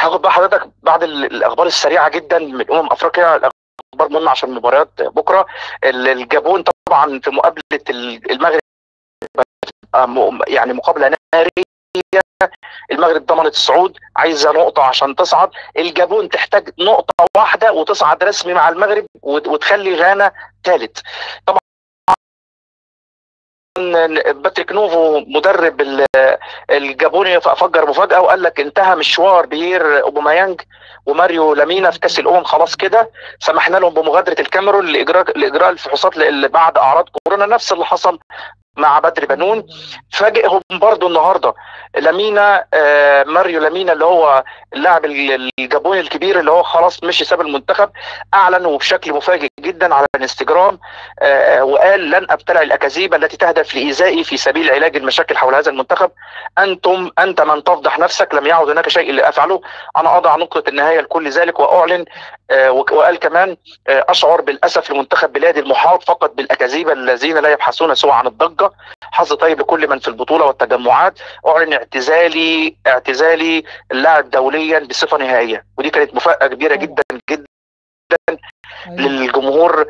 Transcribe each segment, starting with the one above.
هاخد بقى حضرتك بعد ال- الاخبار السريعه جدا من امم افريقيا الاخبار مهمه عشان مباريات بكره ال- الجابون طبعا في مقابله ال- المغرب آه، م- يعني مقابله ناريه المغرب ضمنت الصعود عايزه نقطه عشان تصعد الجابون تحتاج نقطه واحده وتصعد رسمي مع المغرب وت- وتخلي غانا ثالث طبعا باتريك نوفو مدرب ال- الجابوني فجر مفاجاه وقال لك انتهى مشوار بيير اوباميانج وماريو لامينا في كاس الامم خلاص كده سمحنا لهم بمغادره الكاميرون لاجراء لاجراء الفحوصات اللي بعد اعراض كورونا نفس اللي حصل مع بدر بنون فاجئهم برضو النهارده لامينا آه ماريو لامينا اللي هو اللاعب ال- الجابوني الكبير اللي هو خلاص مشي ساب المنتخب اعلن وبشكل مفاجئ جدا على الانستجرام آه وقال لن ابتلع الاكاذيب التي تهدف لايذائي في سبيل علاج المشاكل حول هذا المنتخب انتم انت من تفضح نفسك لم يعد هناك شيء لافعله انا اضع نقطه النهايه لكل ذلك واعلن آه وك- وقال كمان آه اشعر بالاسف لمنتخب بلادي المحاط فقط بالاكاذيب الذين لا يبحثون سوى عن الضجه حظ طيب لكل من في البطوله والتجمعات اعلن اعتزالي اعتزالي اللاعب دوليا بصفه نهائيه ودي كانت مفاجاه كبيره طبعا. جدا جدا أيوة. للجمهور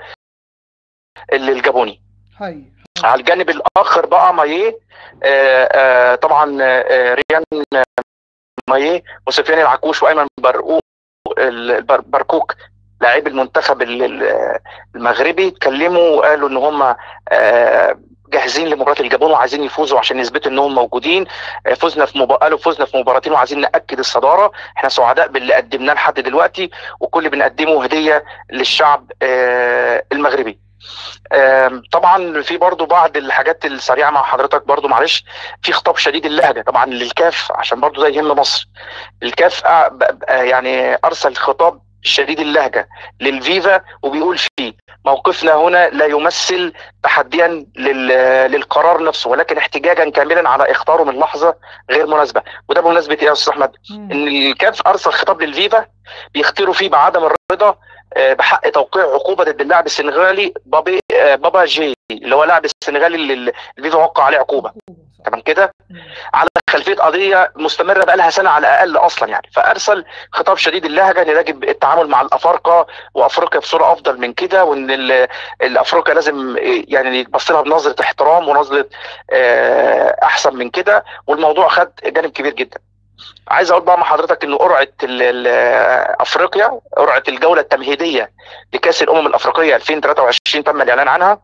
الجابوني حي على الجانب الاخر بقى مايه آه آه طبعا آه ريان مايه وسفيان العكوش وايمن برقوق البر- بركوك لاعب المنتخب ال- ال- المغربي اتكلموا وقالوا ان هم آه جاهزين لمباراه الجابون وعايزين يفوزوا عشان يثبتوا انهم موجودين آه، فزنا في مبا... قالوا فزنا في مباراتين وعايزين ناكد الصداره احنا سعداء باللي قدمناه لحد دلوقتي وكل اللي بنقدمه هديه للشعب آه، المغربي آم، طبعا في برضو بعض الحاجات السريعه مع حضرتك برضو معلش في خطاب شديد اللهجه طبعا للكاف عشان برضو ده يهم مصر الكاف آه، ب- ب- آه، يعني ارسل خطاب شديد اللهجه للفيفا وبيقول فيه موقفنا هنا لا يمثل تحديا لل- للقرار نفسه ولكن احتجاجا كاملا على اختاره من لحظه غير مناسبه وده بمناسبه ايه يا استاذ احمد؟ مم. ان الكاف ارسل خطاب للفيفا بيختاروا فيه بعدم الرضا آه، بحق توقيع عقوبه ضد اللاعب السنغالي بابي آه، بابا جي اللي هو لاعب السنغالي اللي الفيفا وقع عليه عقوبه تمام كده مم. على خلفيه قضيه مستمره بقى لها سنه على الاقل اصلا يعني فارسل خطاب شديد اللهجه ان يجب التعامل مع الافارقه وافريقيا بصوره افضل من كده وان ال- الافريقيا لازم يعني يتبص لها بنظره احترام ونظره آه، احسن من كده والموضوع خد جانب كبير جدا عايز اقول بقى مع حضرتك ان قرعه ال- ال- افريقيا قرعه الجوله التمهيديه لكاس الامم الافريقيه 2023 تم الاعلان عنها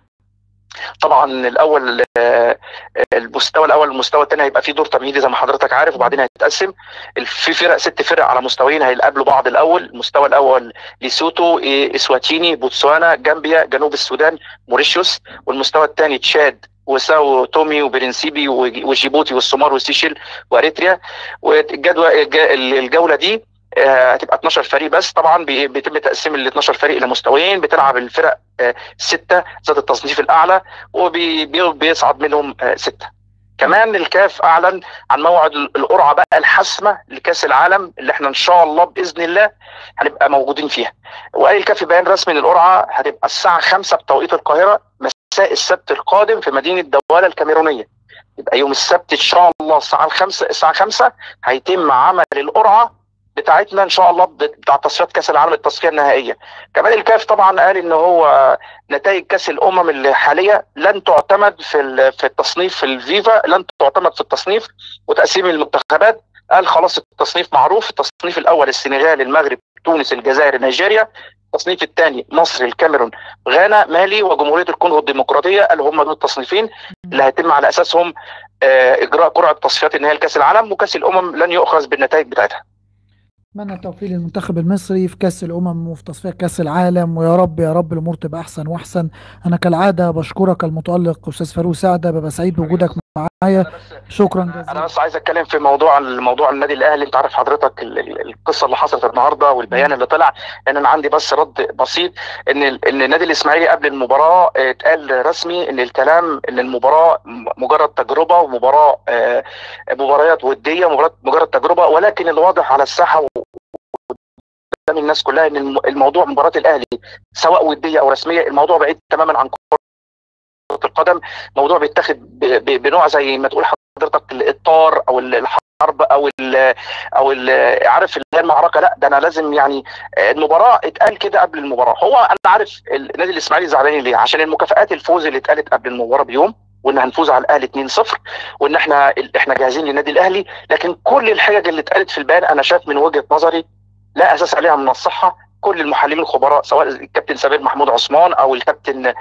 طبعا الاول آه، المستوى الاول والمستوى الثاني هيبقى فيه دور تمهيدي زي ما حضرتك عارف وبعدين هيتقسم في فرق ست فرق على مستويين هيقابلوا بعض الاول المستوى الاول ليسوتو إيه، اسواتيني بوتسوانا جامبيا جنوب السودان موريشيوس والمستوى الثاني تشاد وساو تومي وبرنسيبي وج- وجيبوتي والصومال والسيشل واريتريا والجدول الج- الجوله دي آه، هتبقى 12 فريق بس طبعا بي- بيتم تقسيم ال 12 فريق الى مستويين بتلعب الفرق آه، سته ذات التصنيف الاعلى وبيصعد منهم آه، سته كمان الكاف اعلن عن موعد القرعه بقى الحاسمه لكاس العالم اللي احنا ان شاء الله باذن الله هنبقى موجودين فيها وقال الكاف في بيان رسمي ان القرعه هتبقى الساعه 5 بتوقيت القاهره مساء السبت القادم في مدينه دواله الكاميرونيه يبقى يوم السبت ان شاء الله الساعه 5 الساعه 5 هيتم عمل القرعه بتاعتنا ان شاء الله بتاع تصفيات كاس العالم التصفيه النهائيه كمان الكاف طبعا قال ان هو نتائج كاس الامم الحاليه لن تعتمد في ال- في التصنيف في الفيفا لن تعتمد في التصنيف وتقسيم المنتخبات قال خلاص التصنيف معروف التصنيف الاول السنغال المغرب تونس الجزائر نيجيريا التصنيف الثاني مصر الكاميرون غانا مالي وجمهوريه الكونغو الديمقراطيه قال هم دول التصنيفين اللي هيتم على اساسهم آه، اجراء قرعه تصفيات النهائيه لكاس العالم وكاس الامم لن يؤخذ بالنتائج بتاعتها اتمنى التوفيق للمنتخب المصري في كاس الامم وفي تصفيات كاس العالم ويا رب يا رب الامور تبقى احسن واحسن انا كالعاده بشكرك المتالق استاذ فاروق سعده ببقى سعيد بوجودك معايا شكرا انا جزيلا بس عايز اتكلم في موضوع الموضوع النادي الاهلي انت عارف حضرتك ال- ال- القصه اللي حصلت النهارده والبيان اللي طلع لان انا عندي بس رد بسيط ان ال- ان النادي الاسماعيلي قبل المباراه اه، اتقال رسمي ان الكلام ان المباراه م- مجرد تجربه ومباراه اه، مباريات وديه مباراه مجرد تجربه ولكن الواضح على الساحه قدام الناس كلها ان الم- الموضوع مباراه الاهلي سواء وديه او رسميه الموضوع بعيد تماما عن كره القدم موضوع بيتاخد ب- ب- بنوع زي ما تقول حضرتك الطار او ال- الحرب او ال او ال عارف اللي هي المعركه لا ده انا لازم يعني المباراه اتقال كده قبل المباراه هو انا عارف النادي الاسماعيلي زعلانين ليه عشان المكافآت الفوز اللي اتقالت قبل المباراه بيوم وان هنفوز على الاهلي 2-0 وان احنا احنا جاهزين للنادي الاهلي لكن كل الحجج اللي اتقالت في البيان انا شايف من وجهه نظري لا اساس عليها من الصحه كل المحللين الخبراء سواء الكابتن سمير محمود عثمان او الكابتن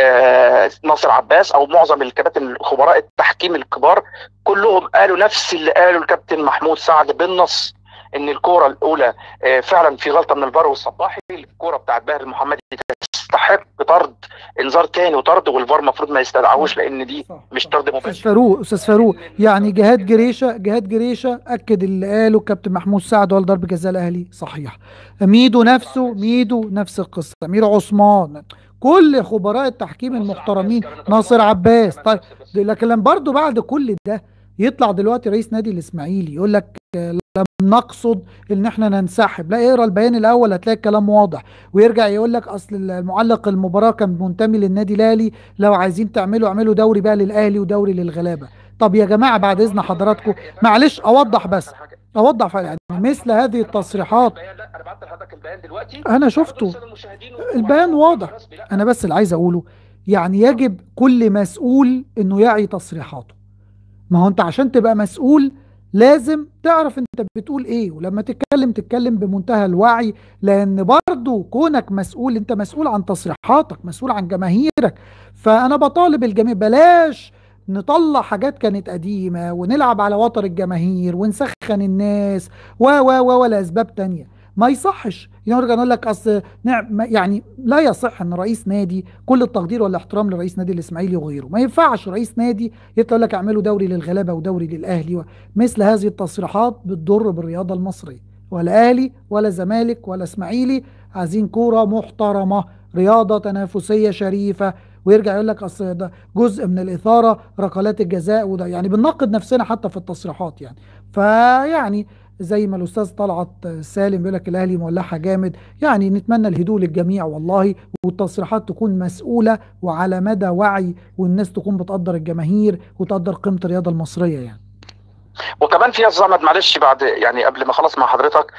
آه ناصر عباس او معظم الكباتن خبراء التحكيم الكبار كلهم قالوا نفس اللي قاله الكابتن محمود سعد بالنص ان الكوره الاولى آه فعلا في غلطه من الفار والصباحي الكوره بتاعت باهر المحمدي تستحق طرد انذار تاني وطرد والفار المفروض ما يستدعوش لان دي صح مش صح طرد استاذ مباشر فاروق استاذ فاروق يعني جهاد جريشه جهاد جريشه اكد اللي قاله كابتن محمود سعد ولا ضرب جزاء الاهلي صحيح ميدو نفسه ميدو نفس القصه امير عثمان كل خبراء التحكيم المحترمين ناصر عباس طيب لكن لما برضه بعد كل ده يطلع دلوقتي رئيس نادي الاسماعيلي يقول لك آه، لم نقصد ان احنا ننسحب لا اقرا البيان الاول هتلاقي الكلام واضح ويرجع يقول لك اصل المعلق المباراه كان منتمي للنادي الاهلي لو عايزين تعملوا اعملوا دوري بقى للاهلي ودوري للغلابه طب يا جماعه بعد اذن حضراتكم معلش اوضح بس اوضح يعني مثل هذه التصريحات لا انا بعت لحضرتك البيان دلوقتي انا شفته البيان واضح انا بس اللي عايز اقوله يعني يجب كل مسؤول انه يعي تصريحاته ما هو انت عشان تبقى مسؤول لازم تعرف انت بتقول ايه ولما تتكلم تتكلم بمنتهى الوعي لان برضو كونك مسؤول انت مسؤول عن تصريحاتك مسؤول عن جماهيرك فانا بطالب الجميع بلاش نطلع حاجات كانت قديمة ونلعب على وتر الجماهير ونسخن الناس و و و ولا اسباب تانية ما يصحش يرجع نقول لك اصل نعم ما- يعني لا يصح ان رئيس نادي كل التقدير والاحترام لرئيس نادي الاسماعيلي وغيره ما ينفعش رئيس نادي يطلع لك اعملوا دوري للغلابه ودوري للاهلي و- مثل هذه التصريحات بتضر بالرياضه المصريه ولا اهلي ولا زمالك ولا اسماعيلي عايزين كوره محترمه رياضه تنافسيه شريفه ويرجع يقول لك اصل ده جزء من الاثاره ركلات الجزاء وده يعني بنناقض نفسنا حتى في التصريحات يعني فيعني زي ما الاستاذ طلعت سالم بيقول لك الاهلي مولعها جامد يعني نتمنى الهدوء للجميع والله والتصريحات تكون مسؤوله وعلى مدى وعي والناس تكون بتقدر الجماهير وتقدر قيمه الرياضه المصريه يعني وكمان في يا استاذ احمد معلش بعد يعني قبل ما اخلص مع حضرتك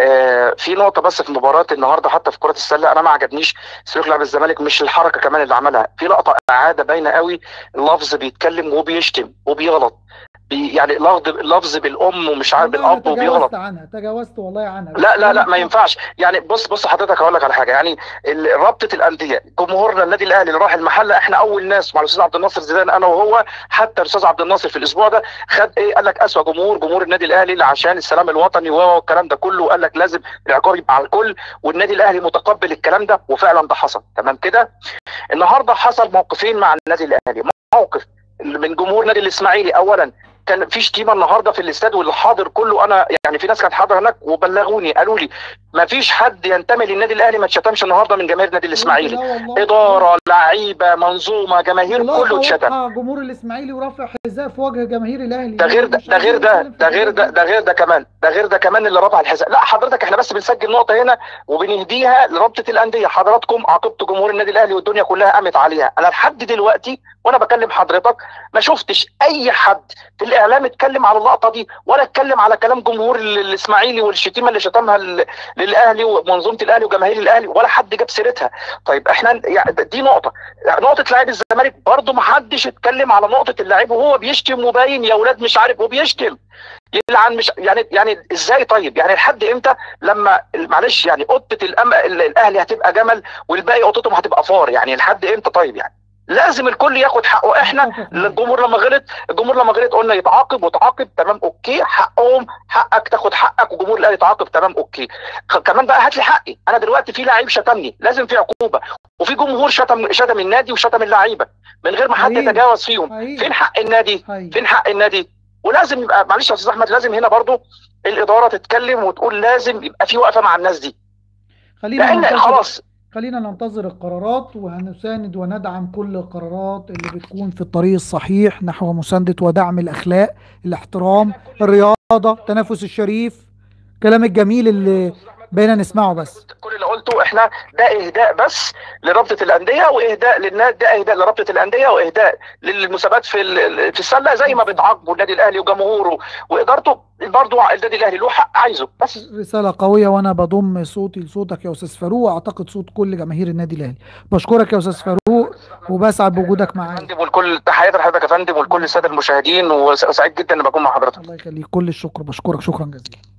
آه في نقطه بس في مباراه النهارده حتى في كره السله انا ما عجبنيش سلوك لاعب الزمالك مش الحركه كمان اللي عملها في لقطه اعاده باينه قوي اللفظ بيتكلم وبيشتم وبيغلط بي يعني لفظ لفظ بالام ومش عارف والله انا بالاب وبيغلط تجاوزت عنها تجاوزت والله عنها بس لا لا لا انا ما ينفعش يعني بص بص حضرتك هقول لك على حاجه يعني ال- رابطه الانديه جمهورنا النادي الاهلي اللي راح المحله احنا اول ناس مع الاستاذ عبد الناصر زيدان انا وهو حتى الاستاذ عبد الناصر في الاسبوع ده خد ايه قال لك اسوأ جمهور جمهور النادي الاهلي اللي عشان السلام الوطني والكلام ده كله قال لك لازم العقاب يبقى على الكل والنادي الاهلي متقبل الكلام ده وفعلا ده حصل تمام كده النهارده حصل موقفين مع النادي الاهلي موقف من جمهور نادي الاسماعيلي اولا كان في شتيمه النهارده في الاستاد والحاضر كله انا يعني في ناس كانت حاضره هناك وبلغوني قالوا لي ما فيش حد ينتمي للنادي الاهلي ما اتشتمش النهارده من جماهير النادي قلت الاسماعيلي لا والله اداره لعيبه منظومه جماهير ولقطه كله اتشتم واضحه جمهور الاسماعيلي ورافع حذاء في وجه جماهير الاهلي ده غير ده مش ده غير عايزين ده نتكلم في ده غير الحاجات ده دي ده غير ده كمان ده غير ده كمان اللي رفع الحذاء لا حضرتك احنا بس بنسجل نقطه هنا وبنهديها لرابطه الانديه حضراتكم عاقبتوا جمهور النادي الاهلي والدنيا كلها قامت عليها انا لحد دلوقتي وانا بكلم حضرتك ما شفتش اي حد في الاعلام اتكلم على اللقطه دي ولا اتكلم على كلام جمهور ال- الاسماعيلي والشتيمه اللي شتمها لل- للاهلي ومنظومه الاهلي وجماهير الاهلي ولا حد جاب سيرتها طيب احنا يعني دي نقطه نقطه لاعب الزمالك برضو ما حدش اتكلم على نقطه اللاعب وهو بيشتم وباين يا اولاد مش عارف وبيشتم يلعن مش يعني يعني ازاي طيب يعني لحد امتى لما معلش يعني قطه الأم... ال- الاهلي هتبقى جمل والباقي قطتهم هتبقى فار يعني لحد امتى طيب يعني لازم الكل ياخد حقه احنا متفق معاك الجمهور لما غلط الجمهور لما غلط قلنا يتعاقب وتعاقب تمام اوكي حقهم حقك تاخد حقك وجمهور الاهلي يتعاقب تمام اوكي ك- كمان بقى هات لي حقي انا دلوقتي في لعيب شتمني لازم في عقوبه وفي جمهور شتم شتم النادي وشتم اللعيبه من غير ما حد حقيقي يتجاوز فيهم حقيقي فين حق النادي حقيقي فين حق النادي ولازم يبقى معلش يا استاذ احمد لازم هنا برضو الاداره تتكلم وتقول لازم يبقى في وقفه مع الناس دي خلينا لان ننتظر خلاص خلينا ننتظر القرارات وهنساند وندعم كل القرارات اللي بتكون في الطريق الصحيح نحو مساندة ودعم الأخلاق الاحترام الرياضة التنافس الشريف الكلام الجميل اللي بقينا نسمعه بس كل اللي قلته احنا ده اهداء بس لرابطه الانديه واهداء للناس ده اهداء لرابطه الانديه واهداء للمسابقات في ال- في السله زي ما بتعاقبوا النادي الاهلي وجمهوره وادارته برضه النادي الاهلي له حق عايزه بس رسالة قوية وأنا بضم صوتي لصوتك يا أستاذ فاروق وأعتقد صوت كل جماهير النادي الأهلي بشكرك يا أستاذ فاروق وبسعد بوجودك يا معايا فندم والكل تحياتي لحضرتك يا فندم ولكل الساده المشاهدين وسعيد جدا ان بكون مع حضرتك الله يخليك كل الشكر بشكرك شكرا جزيلا